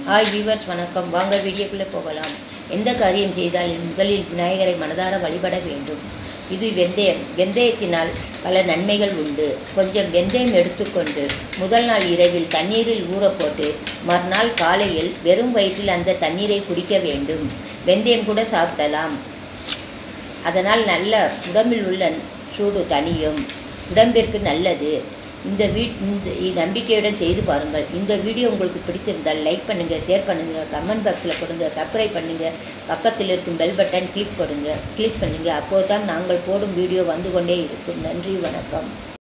hi viewers வணக்கம் வாங்க வீடியோக்குள்ளே போகலாம் எந்த காரியம் செய்தாலும் முதலில் விநாயகரை மனதார வழிபட வேண்டும் இது வெந்தயம் வெந்தயத்தினால் பல நன்மைகள் உண்டு கொஞ்சம் வெந்தயம் எடுத்துக்கொண்டு முதல் நாள் இரவில் தண்ணீரில் ஊற போட்டு மறுநாள் காலையில் வெறும் வயிற்றில் அந்த தண்ணீரை குடிக்க வேண்டும் வெந்தயம் கூட சாப்பிடலாம் அதனால் நல்ல உடம்பில் உள்ள சூடு தணியும் உடம்பிற்கு நல்லது இந்த வீ இந்த இ- நம்பிக்கையுடன் செய்து பாருங்கள் இந்த வீடியோ உங்களுக்கு பிடித்திருந்தால் லைக் பண்ணுங்கள் ஷேர் பண்ணுங்கள் கமெண்ட் பாக்ஸில் கொடுங்க சப்ஸ்கிரைப் பண்ணுங்கள் பக்கத்தில் இருக்கும் பெல் பட்டன் கிளிக் பண்ணுங்க கிளிக் பண்ணுங்கள் அப்போது தான் நாங்கள் போடும் வீடியோ வந்து கொண்டே இருக்கும் நன்றி வணக்கம்